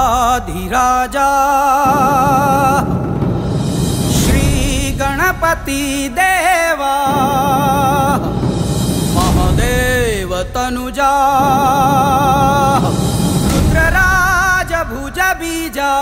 రాజాధిరాజా శ్రీ గణపతి దేవా మహదేవ తనుజా రుద్రరాజ భుజ బీజా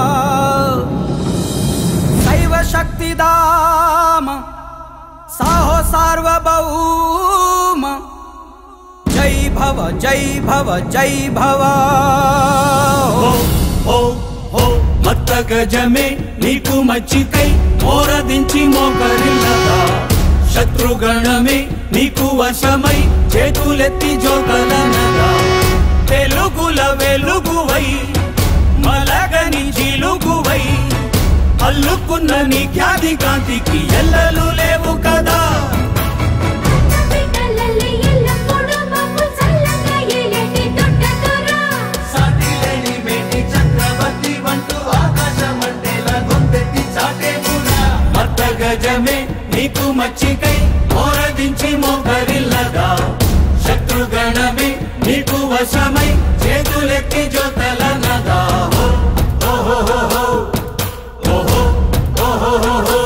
శైవ శక్తిదామ సాహో సార్వభౌమ జై భవ జై భవ జై భవ హో హో హో మత్త గజమే నీకు మచ్చికై మోరదించి మోకరిల్లదా శత్రుగణమే నీకు వశమై చేతులెత్తి జోకలనగా తెలుగుల వెలుగువై మలగని జిలుగువై అల్లుకున్న నీ ఖ్యాతి కాంతికి ఎల్లలు లేవు కదా బిడ్డలల్లి ఎల్లప్పుడూ మమ్ము చల్లగా ఏలేటి దొడ్డదొరా. సాటిలేని మేటి చక్రవర్తి వంటూ ఆకాశమంటేల గొంతెత్తి చాటేవురా. మత్త గజమే నీకు మచ్చికై మోరదించి మోకరిల్లగా శత్రుగణమే నీకు వశమై చేతులెత్తి జోతలనగా హో, హో, హో, హో, హో. ఓహో, ఓహో, హో, హో.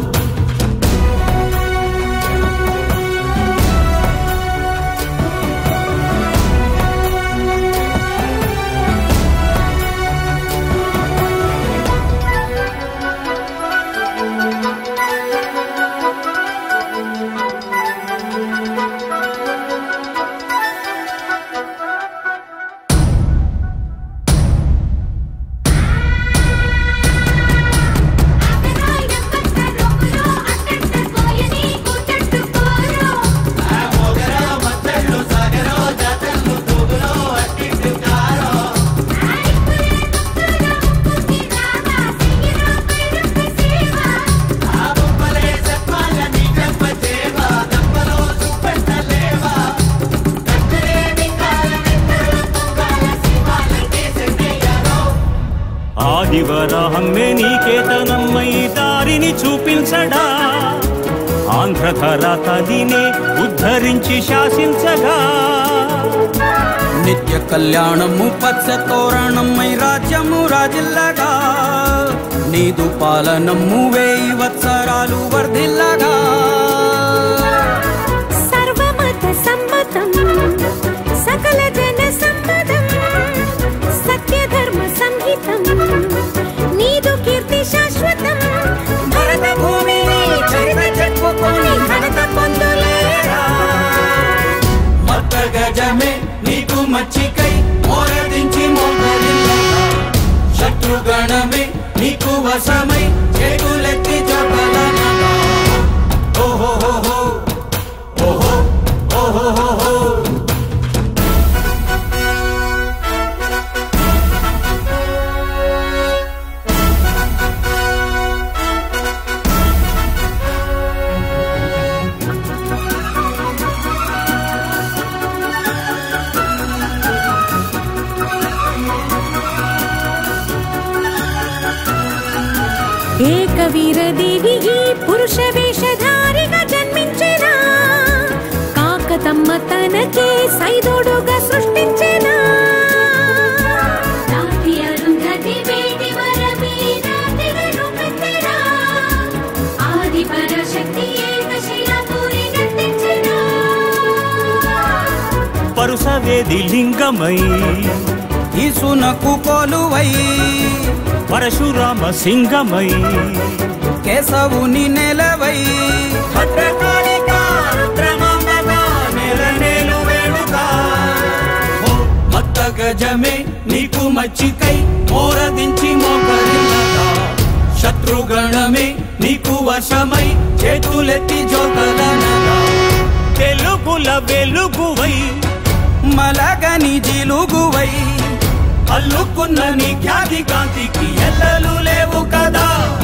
అతరాయ పట్టరొకరో, అట్టట్ట కోయని గుట్టట్టుకోరో. ఆయప్పులే ముక్కుల ముక్కుకి రావా, సిగిరో పైరుక్క సేవా. ఆదివరాహమ్మే నీకేతనమ్మై దారిని చూపించడా ఆంధ్రధర తదినే ఉద్ధరించి శాసించగా నిత్య కళ్యాణము పచ్చ తోరణమై రాజ్యము రాజిల్లగా నీదు పాలనము వేయి వత్సరాలు వర్ధిల్లగా సర్వమత సమ్మతం సకల జన సమ్మతం సత్యధర్మ సంహితం నీదు కీర్తి శాశ్వతం భరత భూమిని చరిత చెప్పుకొని ఘనత పొందులేరా మత్త గజమే నీకు మచ్చికై మోరదించి మోకరిల్లగా శత్రుగణమే నీకు వశమై చేతులెత్తి జపలనగా ఓహో హో హో ఓహో ఓహో హో హో ఏకవీర దేవి ఈ పురుష వేషధారిగా జన్మించిన కాకతమ్మ తనకే సైదోడుగా సృష్టించిన రాతి అరుంధతి వేటి వరమే రాతిగను కత్తెరా. ఆది పరాశక్తి ఏకశిలాపూరి గట్టించిన పరుసవేది లింగమై ఈసునకు కోలువై పరశురామ సింగమై కేశవుని నెలవై భద్రకాళికా రుద్రమాంబగా నెలనేలు వేడుగా. ఓ మత్త గజమే నీకు మచ్చికై మోరదించి మోకరిల్లగా శత్రుగణమే నీకు వశమై చేతులెత్తి జోకలనగా తెలుగుల వెలుగువై మలగని జిలుగువై అల్లుకున్న నీ ఖ్యాతి కాంతికి ఎల్లలు లేవు కదా